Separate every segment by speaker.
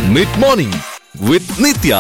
Speaker 1: mid morning with Nithya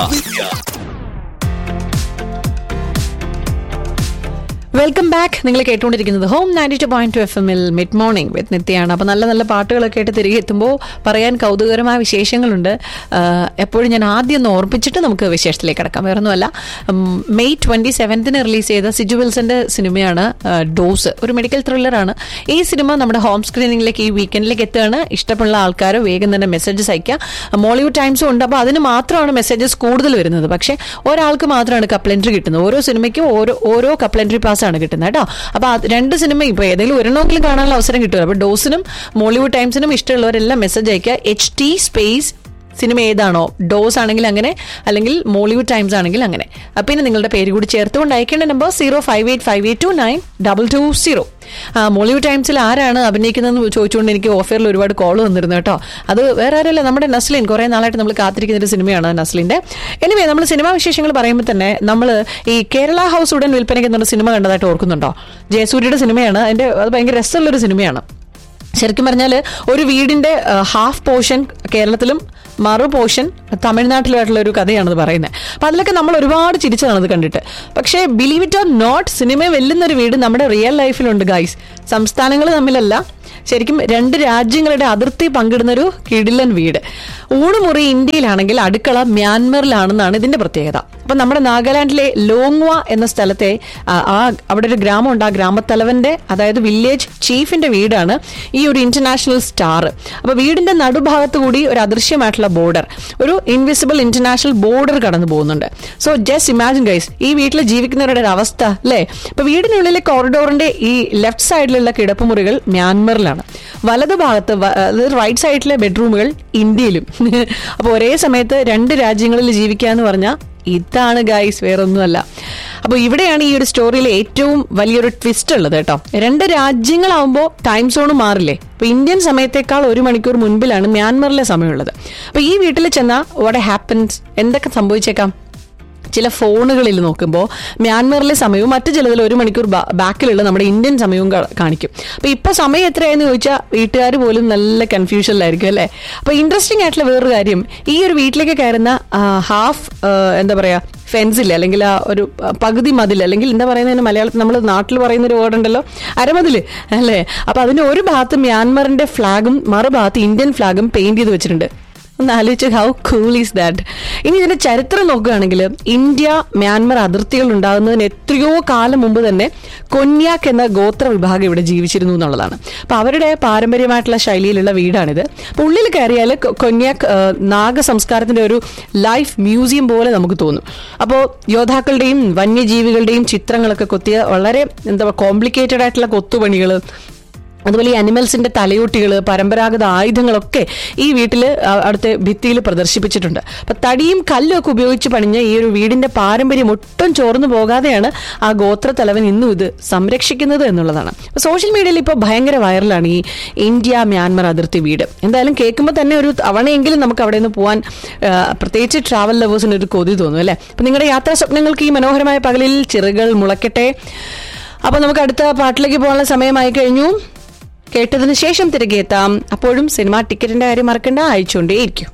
Speaker 2: welcome back നിങ്ങൾ കേട്ടുകൊണ്ടിരിക്കുന്നത് home ninety two point two F എമ്മിൽ mid morning with നിത്യയാണ് അപ്പോൾ നല്ല നല്ല പാട്ടുകളൊക്കെ ആയിട്ട് തിരികെ എത്തുമ്പോൾ പറയാൻ കൗതുകകരമായ വിശേഷങ്ങളുണ്ട് ആഹ് എപ്പോഴും ഞാൻ ആദ്യം ഒന്ന് ഓർപ്പിച്ചിട്ട് നമുക്ക് വിശേഷത്തിലേക്ക് കിടക്കാം വേറൊന്നുമല്ല ഉം, മെയ് ട്വന്റി സെവൻത്തിന് റിലീസ് ചെയ്ത സിജു വിൽസന്റെ സിനിമയാണ് ആഹ്, ഡോസ് ഒരു മെഡിക്കൽ ത്രില്ലറാണ് ഈ സിനിമ നമ്മുടെ ഹോം സ്ക്രീനിങ്ങിലേക്ക് ഈ വീക്കെൻഡിലേക്ക് എത്തുകയാണ് ഇഷ്ടമുള്ള ആൾക്കാർ വേഗം തന്നെ മെസ്സേജസ് അയക്കുക മോളിവുഡ് ടൈംസും ഉണ്ട് അപ്പോൾ അതിന് മാത്രമാണ് മെസ്സേജസ് കൂടുതൽ വരുന്നത് പക്ഷേ ഒരാൾക്ക് മാത്രമാണ് കപ്ലൻട്രി കിട്ടുന്നത് ഓരോ സിനിമയ്ക്കും ഓരോ ഓരോ കപ്ലൻട്രി പാസ് ആണ് കിട്ടുന്നത് കേട്ടോ അപ്പോൾ അത് രണ്ട് സിനിമ ഇപ്പോൾ ഏതെങ്കിലും ഒരെണ്ണമെങ്കിലും കാണാനുള്ള അവസരം കിട്ടുമല്ലോ അപ്പോൾ ഡോസിനും മോളിവുഡ് ടൈംസിനും ഇഷ്ടമുള്ളവരെല്ലാം മെസ്സേജ് അയക്കുക എച്ച് ടി സ്പേസ് സിനിമ ഏതാണോ ഡോസ് ആണെങ്കിൽ അങ്ങനെ അല്ലെങ്കിൽ മോളിവുഡ് ടൈംസ് ആണെങ്കിൽ അങ്ങനെ അപ്പൊ പിന്നെ നിങ്ങളുടെ പേര് കൂടി ചേർത്തുകൊണ്ട് അയക്കേണ്ട number zero five eight five eight two nine double two zero Mollywood ടൈംസിൽ ആരാണ് അഭിനയിക്കുന്നതെന്ന് ചോദിച്ചുകൊണ്ട് എനിക്ക് ഓഫറിൽ ഒരുപാട് കോൾ വന്നിരുന്നു കേട്ടോ അത് വേറെ ആരല്ല നമ്മുടെ നസ്ലിൻ കുറേ നാളായിട്ട് നമ്മൾ കാത്തിരിക്കുന്ന ഒരു സിനിമയാണ് നസ്ലിന്റെ എനിവേ നമ്മൾ സിനിമാ വിശേഷങ്ങൾ പറയുമ്പോൾ തന്നെ നമ്മൾ ഈ കേരള ഹൗസ് ഉടൻ വിൽപ്പനയ്ക്ക് എന്നൊരു സിനിമ കണ്ടതായിട്ട് ഓർക്കുന്നുണ്ടോ ജയസൂര്യയുടെ സിനിമയാണ് അതിന്റെ അത് ഭയങ്കര രസമുള്ളൊരു സിനിമയാണ് ശരിക്കും പറഞ്ഞാൽ ഒരു വീടിന്റെ ഹാഫ് പോർഷൻ കേരളത്തിലും മറു പോർഷൻ തമിഴ്നാട്ടിലുമായിട്ടുള്ള ഒരു കഥയാണത് പറയുന്നത് അപ്പൊ അതിലൊക്കെ നമ്മൾ ഒരുപാട് ചിരിച്ചതാണ് അത് കണ്ടിട്ട് പക്ഷേ believe it or not cinema വെല്ലുന്ന ഒരു വീട് നമ്മുടെ റിയൽ ലൈഫിലുണ്ട് ഗൈസ് സംസ്ഥാനങ്ങൾ തമ്മിലല്ല ശരിക്കും രണ്ട് രാജ്യങ്ങളുടെ അതിർത്തി പങ്കിടുന്ന ഒരു കിടിലൻ വീട് ഊണുമുറി ഇന്ത്യയിലാണെങ്കിൽ അടുക്കള മ്യാൻമറിലാണെന്നാണ് ഇതിന്റെ പ്രത്യേകത അപ്പൊ നമ്മുടെ നാഗാലാൻഡിലെ ലോങ്വ എന്ന സ്ഥലത്തെ ആ, ആ അവിടെ ഒരു ഗ്രാമമുണ്ട് ആ ഗ്രാമത്തലവന്റെ അതായത് വില്ലേജ് ചീഫിന്റെ വീടാണ് ഈ ഒരു ഇന്റർനാഷണൽ സ്റ്റാർ അപ്പൊ വീടിന്റെ നടുഭാഗത്ത് കൂടി ഒരു അദൃശ്യമായിട്ടുള്ള ബോർഡർ ഒരു ഇൻവിസിബിൾ ഇന്റർനാഷണൽ ബോർഡർ കടന്നു പോകുന്നുണ്ട് സോ ജസ്റ്റ് ഇമാജിൻ ഗൈസ് ഈ വീട്ടിൽ ജീവിക്കുന്നവരുടെ ഒരു അവസ്ഥ അല്ലേ ഇപ്പൊ വീടിനുള്ളിലെ കോറിഡോറിന്റെ ഈ ലെഫ്റ്റ് സൈഡിലുള്ള കിടപ്പുമുറികൾ മ്യാൻമറിലാണ് വലതു ഭാഗത്ത് വ- അതായത് റൈറ്റ് സൈഡിലെ ബെഡ്റൂമുകൾ ഇന്ത്യയിലും അപ്പൊ ഒരേ സമയത്ത് രണ്ട് രാജ്യങ്ങളിൽ ജീവിക്കുക എന്ന് പറഞ്ഞാൽ ഇതാണ് ഗൈസ് വേറൊന്നുമല്ല അപ്പോൾ ഇവിടെയാണ് ഈ ഒരു സ്റ്റോറിയിലെ ഏറ്റവും വലിയൊരു ട്വിസ്റ്റ് ഉള്ളത് കേട്ടോ രണ്ട് രാജ്യങ്ങളാവുമ്പോൾ ടൈം സോൺ മാറില്ലേ അപ്പൊ ഇന്ത്യൻ സമയത്തേക്കാൾ ഒരു മണിക്കൂർ മുൻപിലാണ് മ്യാൻമറിലെ സമയമുള്ളത് അപ്പൊ ഈ വീട്ടിൽ ചെന്നാൽ വാട്ട് ഹാപ്പൻസ് എന്തൊക്കെ സംഭവിച്ചേക്കാം ചില ഫോണുകളിൽ നോക്കുമ്പോൾ മ്യാൻമറിലെ സമയവും മറ്റു ചിലതിൽ ഒരു മണിക്കൂർ ബാ- ബാക്കിലുള്ള നമ്മുടെ ഇന്ത്യൻ സമയവും കാ- കാണിക്കും അപ്പൊ ഇപ്പൊ സമയം എത്രയായെന്ന് ചോദിച്ചാൽ വീട്ടുകാർ പോലും നല്ല കൺഫ്യൂഷനിലായിരിക്കും അല്ലേ അപ്പൊ ഇൻട്രസ്റ്റിംഗ് ആയിട്ടുള്ള വേറൊരു കാര്യം ഈ ഒരു വീട്ടിലേക്ക് കയറുന്ന ഹാഫ് എന്താ പറയാ ഫെൻസ് ഇല്ല അല്ലെങ്കിൽ ആ ഒരു ആ, പകുതി മതിൽ അല്ലെങ്കിൽ എന്താ പറയുന്നതിന് മലയാളത്തിൽ നമ്മൾ നാട്ടിൽ പറയുന്ന ഒരു വേർഡ് ഉണ്ടല്ലോ അരമതില് അല്ലേ അപ്പൊ അതിന് ഒരു ഭാഗത്ത് മ്യാൻമറിന്റെ ഫ്ലാഗും മറുഭാഗത്ത് ഇന്ത്യൻ ഫ്ലാഗും പെയിന്റ് ചെയ്ത് വെച്ചിട്ടുണ്ട് ഒന്ന് ആലോചിച്ച് ഹൗ കൂൾ ഈസ് ദാറ്റ് ഇനി ഇതിന്റെ ചരിത്രം നോക്കുകയാണെങ്കിൽ ഇന്ത്യ മ്യാൻമർ അതിർത്തികൾ ഉണ്ടാകുന്നതിന് എത്രയോ കാലം മുമ്പ് തന്നെ കൊന്യാക്ക് എന്ന ഗോത്ര വിഭാഗം ഇവിടെ ജീവിച്ചിരുന്നു എന്നുള്ളതാണ് അപ്പൊ അവരുടെ പാരമ്പര്യമായിട്ടുള്ള ശൈലിയിലുള്ള വീടാണിത് അപ്പൊ ഉള്ളിൽ കയറിയാൽ കൊ- കൊന്യാക്ക് ആ, നാഗ സംസ്കാരത്തിന്റെ ഒരു ലൈഫ് മ്യൂസിയം പോലെ നമുക്ക് തോന്നും അപ്പോൾ യോദ്ധാക്കളുടെയും വന്യജീവികളുടെയും ചിത്രങ്ങളൊക്കെ കൊത്തിയ വളരെ എന്താ കോംപ്ലിക്കേറ്റഡ് ആയിട്ടുള്ള കൊത്തുപണികൾ അതുപോലെ ഈ അനിമൽസിന്റെ തലയോട്ടികൾ പരമ്പരാഗത ആയുധങ്ങളൊക്കെ ഈ വീട്ടിൽ അടുത്ത ഭിത്തിയിൽ പ്രദർശിപ്പിച്ചിട്ടുണ്ട് അപ്പൊ തടിയും കല്ലും ഒക്കെ ഉപയോഗിച്ച് പണിഞ്ഞ ഈ ഒരു വീടിന്റെ പാരമ്പര്യം ഒട്ടും ചോർന്നു പോകാതെയാണ് ആ ഗോത്ര തലവൻ ഇന്നും ഇത് സംരക്ഷിക്കുന്നത് എന്നുള്ളതാണ് അപ്പൊ സോഷ്യൽ മീഡിയയിൽ ഇപ്പോൾ ഭയങ്കര വൈറലാണ് ഈ ഇന്ത്യ മ്യാൻമർ അതിർത്തി വീട് എന്തായാലും കേൾക്കുമ്പോൾ തന്നെ ഒരു തവണയെങ്കിലും നമുക്ക് അവിടെ നിന്ന് പോകാൻ ആ, പ്രത്യേകിച്ച് ട്രാവൽ ലവേഴ്സിന് ഒരു കൊതി തോന്നും അല്ലേ അപ്പൊ നിങ്ങളുടെ യാത്രാ സ്വപ്നങ്ങൾക്ക് ഈ മനോഹരമായ പകലിൽ ചിറകൾ മുളക്കട്ടെ അപ്പൊ നമുക്ക് അടുത്ത പാട്ടിലേക്ക് പോകാനുള്ള സമയമായി കഴിഞ്ഞു കേട്ടതിന് ശേഷം തിരികെ എത്താം അപ്പോഴും സിനിമ ടിക്കറ്റിന്റെ കാര്യം മറക്കണ്ട അയച്ചുകൊണ്ടേയിരിക്കും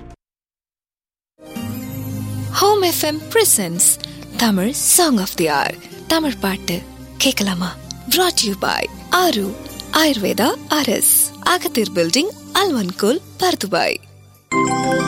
Speaker 3: home FM presents Tamil song of the hour Tamil பாட்டு கேட்கலாமா brought யூ பாய் ஆரு ஆயுர்வேதா அரஸ் அகத்தீர் பில்டிங் அல்வன்கோல் பர்துபாய்